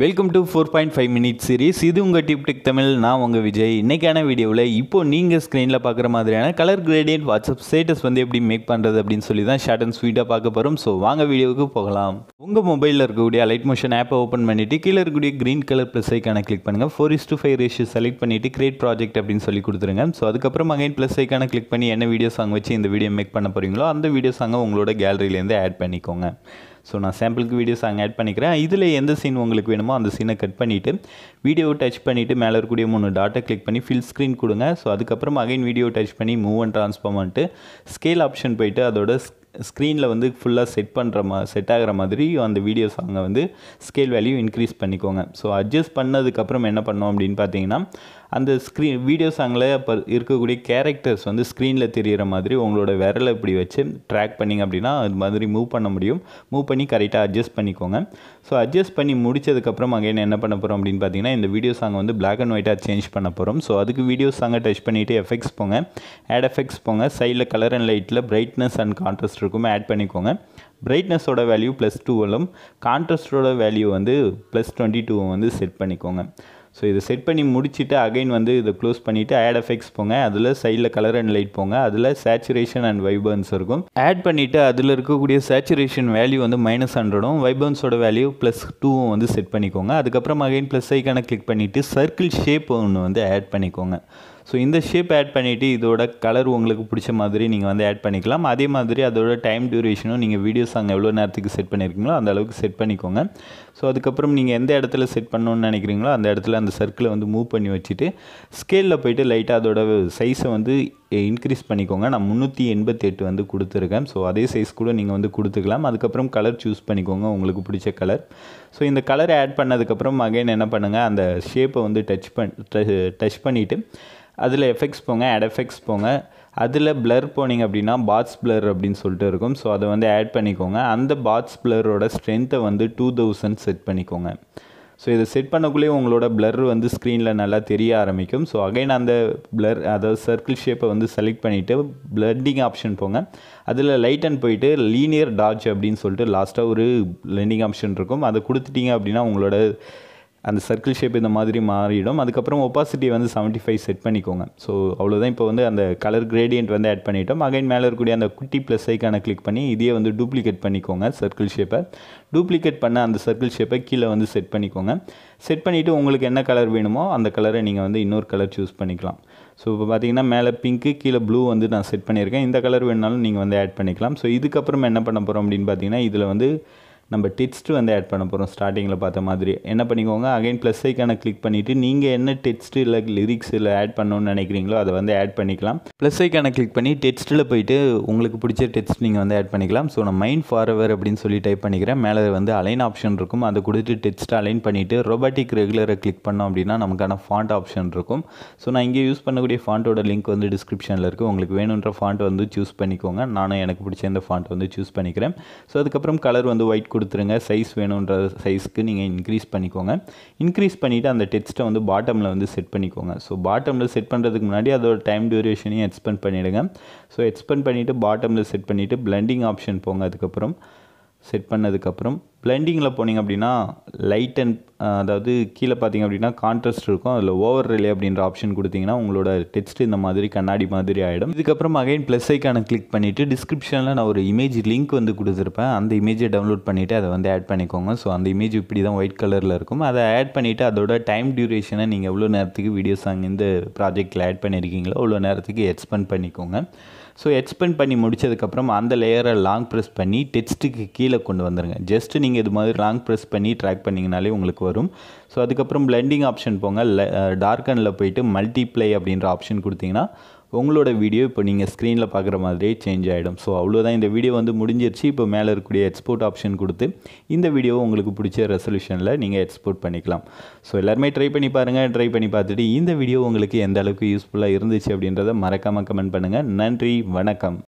welcome to four point five minute series இது உங்கள் tip tech Tamil நான் உங்கள் விஜய் இன்னைக்கான வீடியோவில் இப்போ நீங்கள் ஸ்க்ரீனில் பார்க்குற மாதிரியான கலர் கிரேடியன்ட் வாட்ஸ்அப் ஸ்டேட்டஸ் வந்து எப்படி மேக் பண்ணுறது அப்படின்னு சொல்லி தான் ஷார்ட் அண்ட் ஸ்வீட்டாக பார்க்க போகிறோம் ஸோ வாங்க வீடியோவுக்கு போகலாம் உங்கள் மொபைலில் இருக்கக்கூடிய லைட் மோஷன் ஆப்பை ஓப்பன் பண்ணிவிட்டு கீழே இருக்கக்கூடிய க்ரீன் கலர் ப்ளஸ் ஐக்கான கிளிக் பண்ணுங்கள் four is to five ratio select பண்ணிவிட்டு கிரியேட் ப்ராஜெக்ட் அப்படின்னு சொல்லி கொடுத்துருங்க ஸோ அதுக்கப்புறம் அகைன் ப்ளஸ் ஐக்கான கிளிக் பண்ணி என்ன வீடியோ சாங் வச்சு இந்த வீடியோ மேக் பண்ண போகிறீங்களோ அந்த வீடியோ சாங்கை உங்களோட கேலரியிலேருந்து ஆட் பண்ணிக்கோங்க ஸோ நான் சாம்பிளுக்கு வீடியோஸ் அங்கே ஆட் பண்ணிக்கிறேன் இதில் எந்த சீன் உங்களுக்கு வேணுமோ அந்த சீனை கட் பண்ணிவிட்டு வீடியோவை டச் பண்ணிவிட்டு மேலே இருக்கக்கூடிய மூணு டாட்டை கிளிக் பண்ணி ஃபில் ஸ்க்ரீன் கொடுங்க ஸோ அதுக்கப்புறம் அகைன் வீடியோ டச் பண்ணி மூவ் அண்ட் ட்ரான்ஸ்ஃபார்ம் பண்ணிட்டு ஸ்கேல் ஆப்ஷன் போயிட்டு அதோட ஸ்க்ரீனில் வந்து ஃபுல்லாக செட் பண்ணுற மா செட் ஆகிற மாதிரி அந்த வீடியோ சாங்கை வந்து ஸ்கேல் வேல்யூ இன்க்ரீஸ் பண்ணிக்கோங்க ஸோ அட்ஜஸ்ட் பண்ணதுக்கப்புறம் என்ன பண்ணோம் அப்படின்னு பார்த்தீங்கன்னா அந்த ஸ்க்ரீன் வீடியோ சாங்கில் இப்போ இருக்கக்கூடிய கேரக்டர்ஸ் வந்து ஸ்க்ரீனில் தெரிகிற மாதிரி உங்களோட விரலை இப்படி வச்சு ட்ராக் பண்ணிங்க அப்படின்னா அது மாதிரி மூவ் பண்ண முடியும் மூவ் பண்ணி கரெக்டாக அட்ஜஸ்ட் பண்ணிக்கோங்க ஸோ அட்ஜஸ்ட் பண்ணி முடிச்சதுக்கப்புறம் அகைன் என்ன பண்ண போகிறோம் அப்படின்னு பார்த்தீங்கன்னா இந்த வீடியோ சாங் வந்து பிளாக் அண்ட் ஒயிட்டாக சேஞ்ச் பண்ண போகிறோம் ஸோ அதுக்கு வீடியோ சாங்கை டச் பண்ணிவிட்டு எஃபெக்ட்ஸ் போங்க ஆட் எஃபெக்ட்ஸ் போங்க சைடில் கலர் அண்ட் லைட்டில் பிரைட்னஸ் அண்ட் கான்ட்ராஸ்ட் இருக்கும் ஆட் பண்ணிக்கோங்க பிரைட்னஸோட வேல்யூ ப்ளஸ் டூவிலும் கான்ட்ராஸ்டோட வேல்யூ வந்து ப்ளஸ் டுவெண்ட்டி டூ வந்து செட் பண்ணிக்கோங்க ஸோ இதை செட் பண்ணி முடிச்சுட்டு அகைன் வந்து இதை க்ளோஸ் பண்ணிவிட்டு ஆட் எஃபெக்ட்ஸ் போங்க அதில் சைடில் கலர் அண்ட் லைட் போங்க அதில் சேச்சுரேஷன் அண்ட் வைபர்ன்ஸ் இருக்கும் ஆட் பண்ணிவிட்டு அதில் இருக்கக்கூடிய சேச்சுரேஷன் வேல்யூ வந்து மைனஸ் ஹண்ட்ரடும் வைபர்ன்ஸோட வேல்யூ ப்ளஸ் டூவும் வந்து செட் பண்ணிக்கோங்க அதுக்கப்புறம் அகைன் ப்ளஸ் ஐக்கான கிளிக் பண்ணிவிட்டு சர்க்கிள் ஷேப் ஒன்று வந்து ஆட் பண்ணிக்கோங்க ஸோ இந்த ஷேப் ஆட் பண்ணிவிட்டு இதோட கலர் உங்களுக்கு பிடிச்ச மாதிரி நீங்கள் வந்து ஆட் பண்ணிக்கலாம் அதே மாதிரி அதோட டைம் டியூரேஷனும் நீங்கள் வீடியோ சாங் எவ்வளோ நேரத்துக்கு செட் பண்ணியிருக்கீங்களோ அந்த அளவுக்கு செட் பண்ணிக்கோங்க ஸோ அதுக்கப்புறம் நீங்கள் எந்த இடத்துல செட் பண்ணணும்னு நினைக்கிறீங்களோ அந்த இடத்துல அந்த சர்க்கிளை வந்து மூவ் பண்ணி வச்சுட்டு ஸ்கேலில் போயிட்டு லைட்டாக அதோட சைஸை வந்து இன்க்ரீஸ் பண்ணிக்கோங்க நான் முந்நூற்றி எண்பத்தி எட்டு வந்து கொடுத்துருக்கேன் ஸோ அதே சைஸ் கூட நீங்கள் வந்து கொடுத்துக்கலாம் அதுக்கப்புறம் கலர் சூஸ் பண்ணிக்கோங்க உங்களுக்கு பிடிச்ச கலர் ஸோ இந்த கலரை ஆட் பண்ணதுக்கப்புறம் அகைன் என்ன பண்ணுங்கள் அந்த ஷேப்பை வந்து டச் பண் டச் பண்ணிவிட்டு அதில் எஃபெக்ட்ஸ் போங்க ஆட் எஃபெக்ட்ஸ் போங்க அதில் பிளர் போனீங்க அப்படின்னா பாட்ஸ் பிளர் அப்படின்னு சொல்லிட்டு இருக்கும் ஸோ அதை வந்து ஆட் பண்ணிக்கோங்க அந்த பாட்ஸ் பிளரோட ஸ்ட்ரென்த்தை வந்து டூ தௌசண்ட் செட் பண்ணிக்கோங்க ஸோ இதை செட் பண்ணக்குள்ளேயே உங்களோட பிளர் வந்து ஸ்க்ரீனில் நல்லா தெரிய ஆரம்பிக்கும் ஸோ அகைன் அந்த பிளர் அதாவது சர்க்கிள் ஷேப்பை வந்து செலக்ட் பண்ணிவிட்டு பிளண்டிங் ஆப்ஷன் போங்க அதில் லைட் அண்ட் போயிட்டு லீனியர் டாட்ச் அப்படின்னு சொல்லிட்டு லாஸ்ட்டாக ஒரு பிளண்டிங் ஆப்ஷன் இருக்கும் அதை கொடுத்துட்டீங்க அப்படின்னா உங்களோட அந்த சர்க்கிள் ஷேப் இந்த மாதிரி மாறிடும் அதுக்கப்புறம் ஒப்பாசிட்டி வந்து செவன்ட்டி ஃபைவ் செட் பண்ணிக்கோங்க ஸோ அவ்வளோதான் இப்போ வந்து அந்த கலர் கிரேடியன்ட் வந்து ஆட் பண்ணிட்டோம் அகைன் மேலே இருக்கக்கூடிய அந்த குட்டி ப்ளஸ் ஐக்கான கிளிக் பண்ணி இதையே வந்து டூப்ளிகேட் பண்ணிக்கோங்க சர்க்கிள் ஷேப்பை டூப்ளிகேட் பண்ண அந்த சர்க்கிள் ஷேப்பை கீழே வந்து செட் பண்ணிக்கோங்க செட் பண்ணிவிட்டு உங்களுக்கு என்ன கலர் வேணுமோ அந்த கலரை நீங்கள் வந்து இன்னொரு கலர் சூஸ் பண்ணிக்கலாம் ஸோ இப்போ பார்த்தீங்கன்னா மேலே பிங்க்கு கீழே ப்ளூ வந்து நான் செட் பண்ணியிருக்கேன் இந்த கலர் வேணுனாலும் நீங்கள் வந்து ஆட் பண்ணிக்கலாம் ஸோ இதுக்கப்புறம் என்ன பண்ண போகிறோம் அப்படின்னு பார்த்தீங்கன்னா இதில் வந்து நம்ம டெக்ஸ்ட் வந்து ஆட் பண்ண போகிறோம் ஸ்டார்டிங்கில் பார்த்த மாதிரி என்ன பண்ணிக்கோங்க அகைன் ப்ளஸ் ஐக்கான கிளிக் பண்ணிவிட்டு நீங்கள் என்ன டெக்ஸ்ட் இல்லை லிரிக்ஸ் இல்லை ஆட் பண்ணணும்னு நினைக்கிறீங்களோ அதை வந்து ஆட் பண்ணிக்கலாம் ப்ளஸ் ஐக்கான கிளிக் பண்ணி டெக்ஸ்ட்டில் போயிட்டு உங்களுக்கு பிடிச்ச டெக்ஸ்ட் நீங்கள் வந்து ஆட் பண்ணிக்கலாம் ஸோ நான் மைண்ட் ஃபார்வர் அப்படின்னு சொல்லி டைப் பண்ணிக்கிறேன் மேலே வந்து அலைன் ஆப்ஷன் இருக்கும் அதை கொடுத்து டெக்ஸ்ட் அலைன் பண்ணிவிட்டு ரொபாட்டிக் ரெகுலரை கிளிக் பண்ணோம் அப்படின்னா நமக்கான ஃபாண்ட் ஆப்ஷன் இருக்கும் ஸோ நான் இங்கே யூஸ் பண்ணக்கூடிய ஃபாண்ட்டோட லிங்க் வந்து டிஸ்கிரிப்ஷனில் இருக்குது உங்களுக்கு வேணுன்ற ஃபாண்ட் வந்து சூஸ் பண்ணிக்கோங்க நானும் எனக்கு பிடிச்ச இந்த ஃபாண்ட் வந்து சூஸ் பண்ணிக்கிறேன் ஸோ அதுக்கப்புறம் கலர் வந்து ஒயிட் கொடுத்துருங்க சைஸ் வேணுன்ற சைஸ்க்கு நீங்கள் இன்க்ரீஸ் பண்ணிக்கோங்க இன்க்ரீஸ் பண்ணிவிட்டு அந்த டெக்ஸ்ட்டை வந்து பாட்டமில் வந்து செட் பண்ணிக்கோங்க ஸோ பாட்டமில் செட் பண்ணுறதுக்கு முன்னாடி அதோட டைம் டியூரேஷனையும் எக்ஸ்பெண்ட் பண்ணிவிடுங்க ஸோ எக்ஸ்பெண்ட் பண்ணிவிட்டு பாட்டமில் செட் பண்ணிவிட்டு பிளண்டிங் ஆப்ஷன் போங்க அதுக்கப்புறம் செட் பண்ணதுக்கப்புறம் பிளெண்டிங்கில் போனீங்க அப்படின்னா லைட் அண்ட் அதாவது கீழே பார்த்தீங்க அப்படின்னா கான்ட்ராஸ்ட் இருக்கும் அதில் ஓவர் ரிலே அப்படின்ற ஆப்ஷன் கொடுத்தீங்கன்னா உங்களோட டெக்ஸ்ட் இந்த மாதிரி கண்ணாடி மாதிரி ஆகிடும் இதுக்கப்புறம் அகைன் ப்ளஸ் ஐக்கான கிளிக் பண்ணிவிட்டு டிஸ்கிரிப்ஷனில் நான் ஒரு இமேஜ் லிங்க் வந்து கொடுத்துருப்பேன் அந்த இமேஜை டவுன்லோட் பண்ணிவிட்டு அதை வந்து ஆட் பண்ணிக்கோங்க ஸோ அந்த இமேஜ் இப்படி தான் ஒயிட் கலரில் இருக்கும் அதை ஆட் பண்ணிவிட்டு அதோட டைம் டியூரேஷனை நீங்கள் எவ்வளோ நேரத்துக்கு வீடியோஸ் அங்கே இந்த ப்ராஜெக்ட்டில் ஆட் பண்ணியிருக்கீங்களோ அவ்வளோ நேரத்துக்கு எக்ஸ்பெண்ட் பண்ணிக்கோங்க ஸோ எக்ஸ்பெண்ட் பண்ணி முடிச்சதுக்கப்புறம் அந்த லேயரை லாங் ப்ரெஸ் பண்ணி டெக்ஸ்ட்டுக்கு கீழே கொண்டு வந்துடுங்க ஜஸ்ட் நீங்கள் இது மாதிரி லாங் ப்ரெஸ் பண்ணி ட்ராக் பண்ணிங்கனாலே உங்களுக்கு வரும் ஸோ அதுக்கப்புறம் பிளெண்டிங் ஆப்ஷன் போங்க டார்க்கனில் போயிட்டு மல்டிப்ளை அப்படின்ற ஆப்ஷன் கொடுத்தீங்கன்னா உங்களோட வீடியோ இப்போ நீங்கள் ஸ்க்ரீனில் பார்க்குற மாதிரியே சேஞ்ச் ஆகிடும் ஸோ அவ்வளோதான் இந்த வீடியோ வந்து முடிஞ்சிருச்சு இப்போ மேலே இருக்கக்கூடிய எக்ஸ்போர்ட் ஆப்ஷன் கொடுத்து இந்த வீடியோ உங்களுக்கு பிடிச்ச ரெசல்யூஷனில் நீங்கள் எக்ஸ்போர்ட் பண்ணிக்கலாம் ஸோ எல்லாருமே ட்ரை பண்ணி பாருங்கள் ட்ரை பண்ணி பார்த்துட்டு இந்த வீடியோ உங்களுக்கு எந்த அளவுக்கு யூஸ்ஃபுல்லாக இருந்துச்சு அப்படின்றத மறக்காமல் கமெண்ட் பண்ணுங்கள் நன்றி வணக்கம்